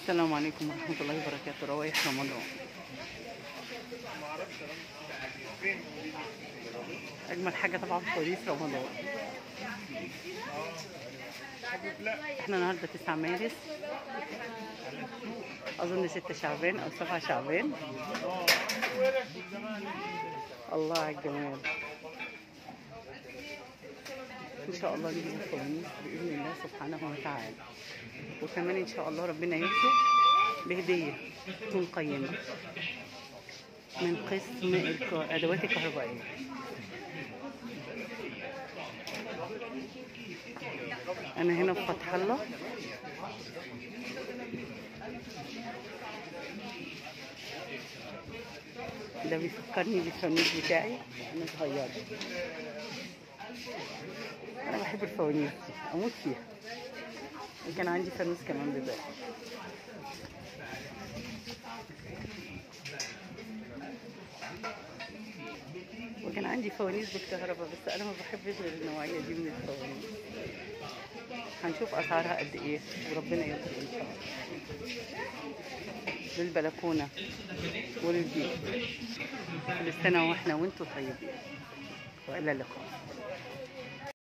السلام عليكم ورحمة الله وبركاته روايح رمضان أجمل حاجة طبعا فوانيس رمضان احنا النهاردة 9 مارس أظن 6 شعبان أو 7 شعبان الله على الجمال إن شاء الله نجيب الفوانيس بإذن الله سبحانه وتعالى وكمان إن شاء الله ربنا يرزق بهدية تكون قيمة من قسم الأدوات الكهربائية أنا هنا في فتح الله ده بيفكرني بالفانوس بتاعي أنا صغيرة أنا بحب الفوانيس دي أموت فيها وكان عندي فانوس كمان بيبقى وكان عندي فوانيس بالكهرباء بس انا ما بحبش غير النوعيه دي من الفوانيس هنشوف اسعارها قد ايه وربنا يرزق ان شاء الله للبلكونه وللبيت كل سنه واحنا وانتم طيبين والى اللقاء